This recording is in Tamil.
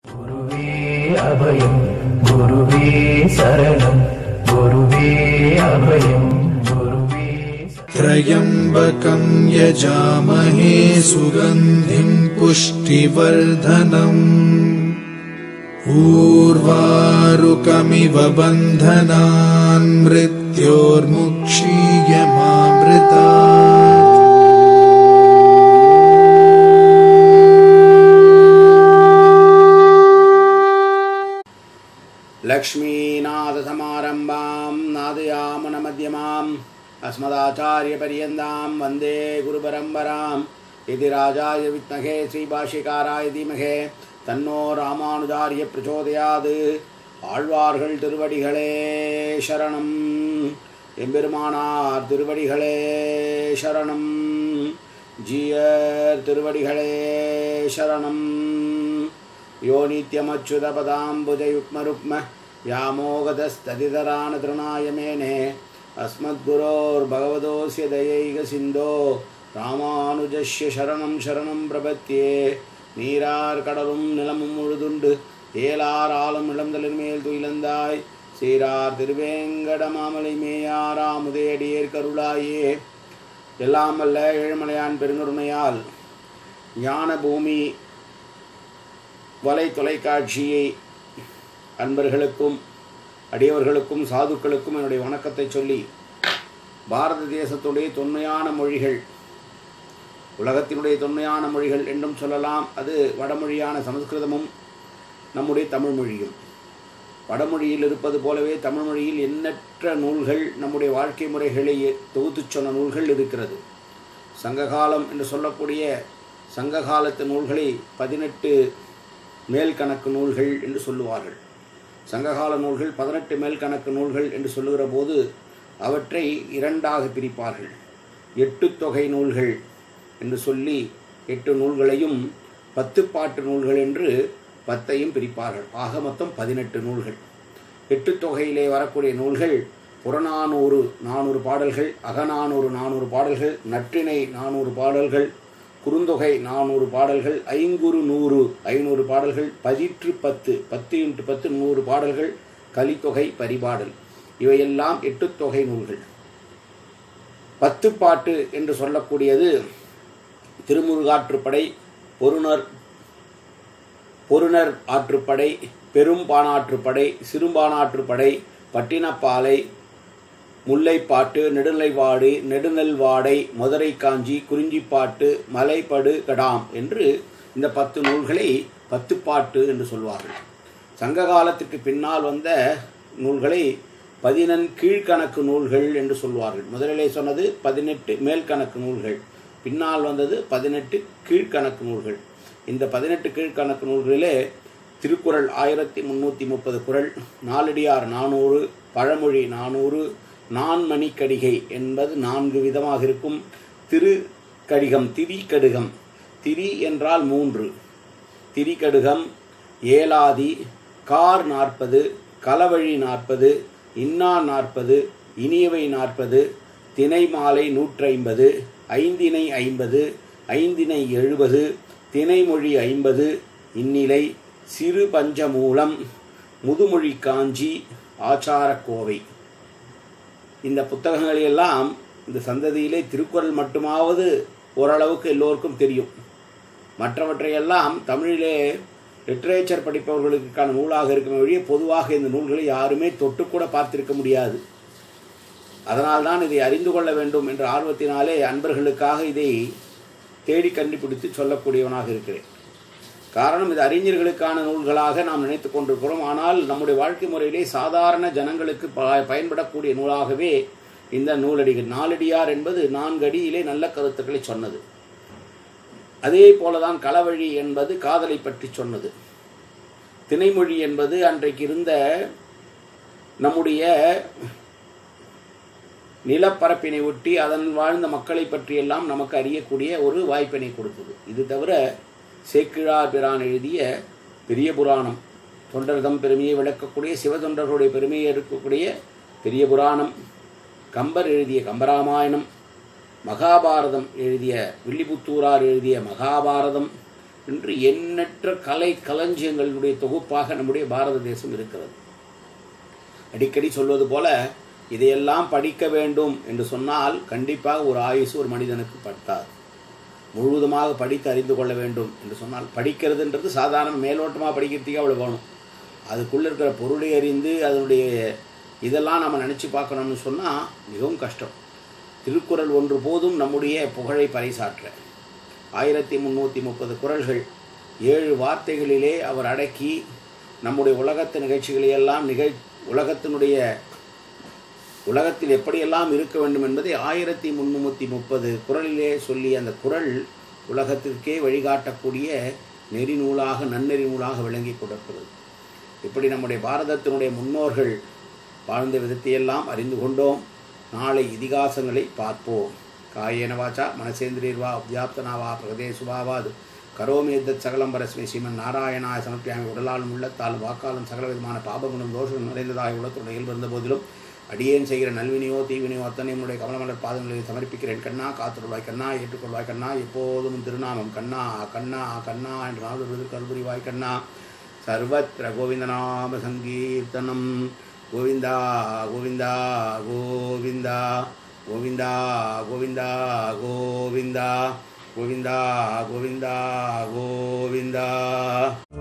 குருவே அபயம் குருவே சரணம் குருவே அபயம் குருவே त्र्यम्बकम् यजामहे सुगन्धिम् पुष्टिवर्धनम् ऊर्वारुकमिव बन्धनान् मृत्योर्मुक्षीयमामृता लक्ष्मीनाथसमारम्भां नादयामनमध्यमाम् अस्मदाचार्यपर्यन्तां वन्दे गुरुपरम्पराम् इति राजाय विद्महे श्रीभाष्यकाराय धीमहे தன்னோ ராமானுஜாரிய பிரச்சோதயாது ஆழ்வார்கள் திருவடிகளே சரணம் எம்பெருமானார் திருவடிகளே சரணம் ஜீயர் திருவடிகளே சரணம் यो नित्यमच्युतपदाम्बुजयुग्मरुक्म व्यामोगतस्तदितरानतृणाय मेने अस्मद्गुरोर्भगवतोऽस्य दयैकसिन्धो ராமானுஜஸ்ய சரணம் சரணம் பிரபத்தியே நீரார் கடலும் நிலமும் முழுதுண்டு ஏலார் ஆளும் இளந்தலின் மேல் துயிலந்தாய் சீரார் திருவேங்கடமாமலை மேயாராமுதையடியேர் கருளாயே எல்லாம் வல்ல ஏழுமலையான் பெருங்கருணையால் ஞான பூமி வலை தொலைக்காட்சியை அன்பர்களுக்கும் அடியவர்களுக்கும் சாதுக்களுக்கும் என்னுடைய வணக்கத்தை சொல்லி பாரத தேசத்துடைய தொன்மையான மொழிகள் உலகத்தினுடைய தொன்மையான மொழிகள் என்றும் சொல்லலாம் அது வடமொழியான சமஸ்கிருதமும் நம்முடைய தமிழ் மொழியும் வடமொழியில் இருப்பது போலவே தமிழ் மொழியில் எண்ணற்ற நூல்கள் நம்முடைய வாழ்க்கை முறைகளை தொகுத்துச் சொன்ன நூல்கள் இருக்கிறது சங்ககாலம் என்று சொல்லக்கூடிய சங்ககாலத்து நூல்களை பதினெட்டு மேல் கணக்கு நூல்கள் என்று சொல்லுவார்கள் சங்ககால நூல்கள் பதினெட்டு மேல் கணக்கு நூல்கள் என்று சொல்லுகிற போது அவற்றை இரண்டாக பிரிப்பார்கள் எட்டு தொகை நூல்கள் என்று சொல்லி எட்டு நூல்களையும் பத்து பாட்டு நூல்கள் என்று பத்தையும் பிரிப்பார்கள் ஆக மொத்தம் பதினெட்டு நூல்கள் எட்டு தொகையிலே வரக்கூடிய நூல்கள் புறநானூறு நானூறு பாடல்கள் அகநானூறு நானூறு பாடல்கள் நற்றிணை நானூறு பாடல்கள் குறுந்தொகை நானூறு பாடல்கள் ஐங்குறு நூறு ஐநூறு பாடல்கள் பதிற்று பத்து பத்து இன்ட்டு பத்து நூறு பாடல்கள் கலித்தொகை பரிபாடல் இவையெல்லாம் எட்டு தொகை நூல்கள் பத்து பாட்டு என்று சொல்லக்கூடியது திருமுருகாற்றுப்படை பொருணர் பொருணர் ஆற்றுப்படை பெரும்பானாற்றுப்படை சிறுபானாற்றுப்படை பட்டினப்பாலை முல்லைப்பாட்டு நெடுநிலைவாடு நெடுநெல்வாடை மதுரை காஞ்சி குறிஞ்சிப்பாட்டு மலைப்படு கடாம் என்று இந்த பத்து நூல்களை பத்து பாட்டு என்று சொல்வார்கள் சங்க காலத்துக்கு பின்னால் வந்த நூல்களை பதினெண் கீழ்கணக்கு நூல்கள் என்று சொல்வார்கள் முதலிலே சொன்னது பதினெட்டு மேல்கணக்கு நூல்கள் பின்னால் வந்தது பதினெட்டு கீழ்கணக்கு நூல்கள் இந்த பதினெட்டு கீழ்கணக்கு நூல்களிலே திருக்குறள் ஆயிரத்தி முந்நூற்றி முப்பது குறள் நாலடியார் நானூறு பழமொழி நானூறு நான்மணிக்கடிகை என்பது நான்கு விதமாக இருக்கும் திருக்கடிகம் திரிகடுகம் திரி என்றால் மூன்று திரிகடுகம் ஏலாதி கார் நாற்பது களவழி நாற்பது இன்னா நாற்பது இனியவை நாற்பது தினை மாலை நூற்றைம்பது ஐந்தினை ஐம்பது ஐந்தினை எழுபது தினைமொழி ஐம்பது இந்நிலை சிறு பஞ்சமூலம் முதுமொழி காஞ்சி ஆச்சாரக்கோவை இந்த புத்தகங்களெல்லாம் இந்த சந்ததியிலே திருக்குறள் மட்டுமாவது ஓரளவுக்கு எல்லோருக்கும் தெரியும் மற்றவற்றையெல்லாம் தமிழிலே லிட்ரேச்சர் படிப்பவர்களுக்கான நூலாக இருக்கும் வழியே பொதுவாக இந்த நூல்களை யாருமே தொட்டுக்கூட பார்த்திருக்க முடியாது அதனால்தான் இதை அறிந்து கொள்ள வேண்டும் என்ற ஆர்வத்தினாலே அன்பர்களுக்காக இதை தேடி கண்டுபிடித்து சொல்லக்கூடியவனாக இருக்கிறேன் காரணம் இது அறிஞர்களுக்கான நூல்களாக நாம் நினைத்து கொண்டிருக்கிறோம் ஆனால் நம்முடைய வாழ்க்கை முறையிலே சாதாரண ஜனங்களுக்கு ப- பயன்படக்கூடிய நூலாகவே இந்த நூலடிகள் நாலடியார் என்பது நான்கு அடியிலே நல்ல கருத்துக்களை சொன்னது அதே போலதான் களவழி என்பது காதலை பற்றி சொன்னது திணைமொழி என்பது அன்றைக்கு இருந்த நம்முடைய நிலப்பரப்பினை ஒட்டி அதன் வாழ்ந்த மக்களை பற்றியெல்லாம் நமக்கு அறியக்கூடிய ஒரு வாய்ப்பினை கொடுத்தது இது தவிர சேக்கிழார் பிரான் எழுதிய பெரிய புராணம் தொண்டர்தம் பெருமையை விளக்கக்கூடிய சிவதொண்டர்களுடைய பெருமையை இருக்கக்கூடிய பெரிய புராணம் கம்பர் எழுதிய கம்பராமாயணம் மகாபாரதம் எழுதிய வில்லிபுத்தூரார் எழுதிய மகாபாரதம் என்று எண்ணற்ற கலை களஞ்சியங்களுடைய தொகுப்பாக நம்முடைய பாரத தேசம் இருக்கிறது அடிக்கடி சொல்வது போல இதையெல்லாம் படிக்க வேண்டும் என்று சொன்னால் கண்டிப்பாக ஒரு ஆயுசு ஒரு மனிதனுக்கு பட்டாது முழுவதுமாக படித்து அறிந்து கொள்ள வேண்டும் என்று சொன்னால் படிக்கிறதுன்றது சாதாரண மேலோட்டமாக படிக்கிறதுக்கே அவ்வளோ வேணும் அதுக்குள்ளே இருக்கிற பொருளை அறிந்து அதனுடைய இதெல்லாம் நம்ம நினச்சி பார்க்கணும்னு சொன்னால் மிகவும் கஷ்டம் திருக்குறள் ஒன்று போதும் நம்முடைய புகழை பறைசாற்ற ஆயிரத்தி முந்நூற்றி முப்பது குறள்கள் ஏழு வார்த்தைகளிலே அவர் அடக்கி நம்முடைய உலகத்து நிகழ்ச்சிகளையெல்லாம் நிகழ் உலகத்தினுடைய உலகத்தில் எப்படியெல்லாம் இருக்க வேண்டும் என்பதை ஆயிரத்தி முந்நூற்றி முப்பது குரலிலே சொல்லி அந்த குரல் உலகத்திற்கே வழிகாட்டக்கூடிய நெறி நூலாக நன்னெறி நூலாக விளங்கி கொடுக்கிறது இப்படி நம்முடைய பாரதத்தினுடைய முன்னோர்கள் வாழ்ந்த விதத்தையெல்லாம் அறிந்து கொண்டோம் நாளை இதிகாசங்களை பார்ப்போம் காயேன வாச்சா மனசேந்திரியர்வா உத்யாப்தனாவா பிரகதேசுவாவாது கரோமேத்தத் சகலம் பரஸ்மை ஸ்ரீமன் நாராயணாய சமர்ப்பியாமி உடலாலும் உள்ளத்தாலும் வாக்காலும் சகல விதமான பாபங்களும் தோஷங்களும் நிறைந்ததாய் உலகத்துடைய இயல்பு இருந்த போதிலும் அடியேன் செய்கிற நல்வினியோ தீவினியோ அத்தனை உன்னுடைய கமலமலர் பாதங்களில் சமர்ப்பிக்கிறேன் கண்ணா காத்துருவாய் கண்ணா ஏற்றுக்கொள்வாய் கண்ணா எப்போதும் உன் திருநாமம் கண்ணா கண்ணா கண்ணா என்று நாடு கருபுரிவாய் கண்ணா சர்வத்திர கோவிந்தநாம சங்கீர்த்தனம் கோவிந்தா கோவிந்தா கோவிந்தா கோவிந்தா கோவிந்தா கோவிந்தா கோவிந்தா கோவிந்தா கோவிந்தா